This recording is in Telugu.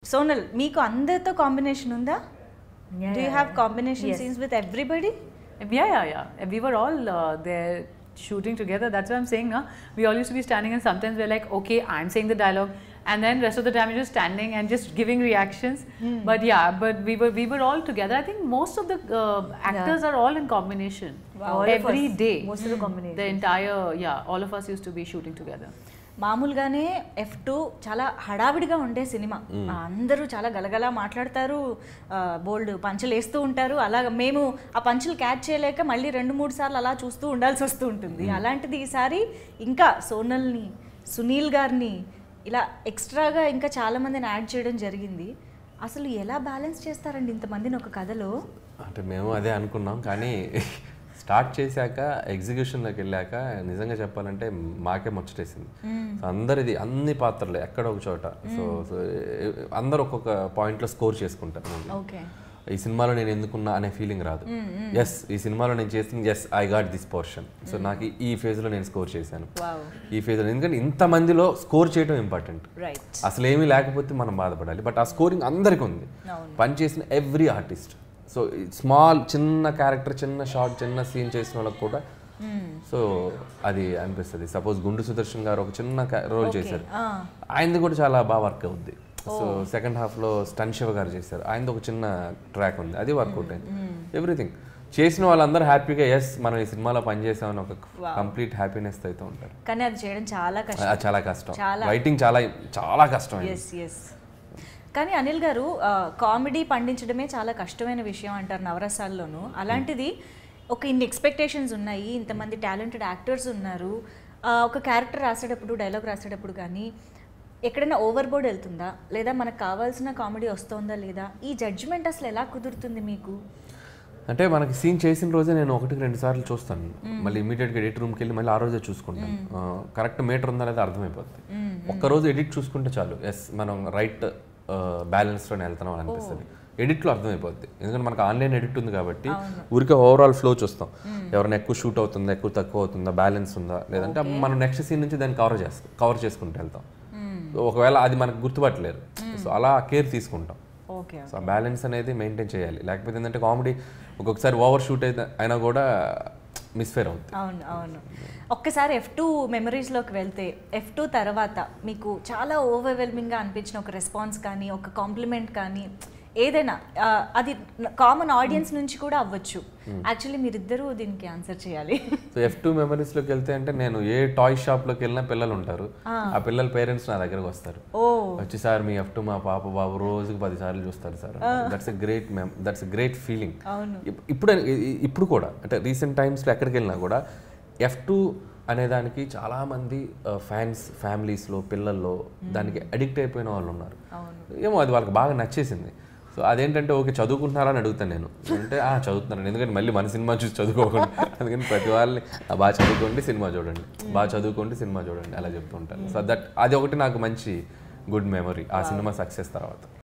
సోనల్ మీకు అందరితో కాంబినేషన్ ఉందా Yeah, do you yeah, have yeah. Combination Yes. Scenes with everybody Yeah, yeah, yeah. We were all uh, there shooting together. That's what I'm saying. Huh? We all used to be standing, and sometimes we're like, okay, I'm saying the dialogue, and then rest of the time you're just standing and just giving reactions. But yeah, but we were we were all together. I think most of the uh, actors are all in combination Wow. every day. Most of the combination. The entire yeah, all of us used to be shooting together. మామూలుగానే ఎఫ్ టూ చాలా హడావిడిగా ఉండే సినిమా అందరూ చాలా గలగలా మాట్లాడతారు బోల్డ్ పంచులు వేస్తూ ఉంటారు అలా మేము ఆ పంచులు క్యాచ్ చేయలేక మళ్ళీ రెండు మూడు సార్లు అలా చూస్తూ ఉండాల్సి వస్తూ ఉంటుంది అలాంటిది ఈసారి ఇంకా సోనల్ని సునీల్ గారిని ఇలా ఎక్స్ట్రాగా ఇంకా చాలా మందిని యాడ్ చేయడం జరిగింది అసలు ఎలా బ్యాలెన్స్ చేస్తారండి ఇంతమందిని ఒక కథలో అంటే మేము అదే అనుకున్నాం కానీ స్టార్ట్ చేశాక ఎగ్జిక్యూషన్లోకి వెళ్ళాక నిజంగా చెప్పాలంటే మాకే ముచ్చటేసింది సో అందరిది అన్ని పాత్రలు ఎక్కడ ఒక చోట సో సో ఏ- అందరూ ఒక్కొక్క పాయింట్లో స్కోర్ చేసుకుంటారు movie. ఓకే ఈ సినిమాలో నేను ఎందుకున్నా అనే ఫీలింగ్ రాదు ఎస్ ఈ సినిమాలో నేను చేసింది yes I got this portion so నాకు ఈ- ఈ ఫేజ్లో నేను స్కోర్ చేశాను వావ్ ఈ ఫేజ్లో ఎందుకంటే ఇంతమందిలో స్కోర్ చేయడం ఇంపార్టెంట్ రైట్ అసలు ఏమీ లేకపోతే మనం బాధపడాలి బట్ ఆ స్కోరింగ్ అందరికీ ఉంది అవును. పనిచేసిన ఎవ్రీ ఆర్టిస్ట్ సో స్మాల్ చిన్న క్యారెక్టర్ చిన్న షార్ట్ చిన్న సీన్ చేసిన వాళ్ళకి కూడా సో అది అనిపిస్తుంది సపోజ్ గుండు సుదర్శన్ గారు ఒక చిన్న రోల్ చేశారు ఆయనది కూడా చాలా బాగా వర్క్ అవుద్ది సో సెకండ్ హాఫ్లో స్టన్ శివ గారు చేశారు ఆయనది ఒక చిన్న ట్రాక్ ఉంది అది వర్కౌట్ అయింది ఎవ్రీథింగ్ చేసిన వాళ్ళందరూ హ్యాపీగా ఎస్ మనం ఈ సినిమాలో పనిచేసామని ఒక కంప్లీట్ హ్యాపీనెస్ అయితే ఉంటారు కానీ అది చేయడం చాలా కష్టం అది చాలా కష్టం చాలా. రైటింగ్ చాలా చాలా కష్టం అయింది. ఎస్ ఎస్ కానీ అనిల్ గారు కామెడీ పండించడమే చాలా కష్టమైన విషయం అంటారు నవరసాల్లోనూ అలాంటిది ఒక ఇన్ని ఎక్స్పెక్టేషన్స్ ఉన్నాయి ఇంతమంది టాలెంటెడ్ యాక్టర్స్ ఉన్నారు ఆ, ఒక క్యారెక్టర్ రాసేటప్పుడు డైలాగ్ రాసేటప్పుడు కానీ ఎక్కడైనా ఓవర్ బోర్డ్ వెళ్తుందా లేదా మనకు కావాల్సిన కామెడీ వస్తుందా లేదా ఈ జడ్జిమెంట్ అసలు ఎలా కుదురుతుంది మీకు అంటే మనకి సీన్ చేసిన రోజే నేను ఒకటికి రెండు సార్లు చూస్తాను మళ్ళీ ఇమీడియట్గా ఎడిట్ రూమ్కి వెళ్ళి మళ్ళీ ఆ రోజే చూసుకుంటాను కరెక్ట్ మీటర్ ఉందా లేదా అర్థమైపోతుంది ఒక్క రోజు ఎడిట్ చూసుకుంటే చాలు ఎస్ మనం రైట్ బ్యాలెన్స్లోనే వెళ్తున్నాం అని అనిపిస్తుంది ఎడిట్లో అర్థమైపోద్ది ఎందుకంటే మనకు ఆన్లైన్ ఎడిట్ ఉంది కాబట్టి ఊరికే ఓవరాల్ ఫ్లో చూస్తాం ఎవరైనా ఎక్కువ షూట్ అవుతుందా ఎక్కువ తక్కువ అవుతుందా బ్యాలెన్స్ ఉందా లేదంటే మనం నెక్స్ట్ సీన్ నుంచి దాన్ని కవర్ చేస్తాం కవర్ చేసుకుంటూ వెళ్తాం ఒకవేళ అది మనకు గుర్తుపట్టలేరు సో అలా కేర్ తీసుకుంటాం ఓకే సో ఆ బ్యాలెన్స్ అనేది మెయింటైన్ చేయాలి లేకపోతే ఏంటంటే కామెడీ ఒక్కొక్కసారి ఓవర్ షూట్ అయితే అయినా కూడా మిస్ఫేర్ అవుతుంది అవును అవును ఒక్కసారి ఎఫ్ టూ మెమరీస్లోకి వెళ్తే ఎఫ్ టూ తర్వాత మీకు చాలా ఓవర్వెల్మింగ్గా అనిపించిన ఒక రెస్పాన్స్ కానీ ఒక కాంప్లిమెంట్ కానీ ఏదైనా ఆ, అది కామన్ ఆడియన్స్ నుంచి కూడా అవ్వచ్చు యాక్చువల్లీ మీరిద్దరూ దీనికి ఆన్సర్ చేయాలి సో ఎఫ్ టూ మెమరీస్లోకి వెళ్తే అంటే నేను ఏ టాయ్ షాప్లోకి వెళ్ళినా పిల్లలు ఉంటారు ఆ పిల్లల పేరెంట్స్ నా దగ్గరకు వస్తారు ఓ వచ్చి సార్ మీ ఎఫ్ టూ మా పాప బాబు రోజుకి పది సార్లు చూస్తారు సార్ దట్స్ ఎ గ్రేట్ మెమ్ దట్స్ ఎ గ్రేట్ ఫీలింగ్ అవును. ఇప్పుడు ఇప్పుడు కూడా అంటే రీసెంట్ టైమ్స్లో ఎక్కడికి వెళ్ళినా కూడా ఎఫ్ టూ అనేదానికి చాలామంది ఫ్యాన్స్ ఫ్యామిలీస్లో పిల్లల్లో దానికి అడిక్ట్ అయిపోయిన వాళ్ళు ఉన్నారు ఏమో అది వాళ్ళకి బాగా నచ్చేసింది సో అదేంటంటే ఓకే చదువుకుంటున్నారా అని అడుగుతాను నేను అంటే ఆ చదువుతున్నాను ఎందుకంటే మళ్ళీ మన సినిమా చూసి చదువుకోకుండా అందుకని ప్రతి వాళ్ళని "ఆ, బాగా చదువుకోండి సినిమా చూడండి బాగా చదువుకోండి సినిమా చూడండి అలా చెప్తూ ఉంటాను సో దట్ అది ఒకటి నాకు మంచి గుడ్ మెమరీ ఆ సినిమా సక్సెస్ తర్వాత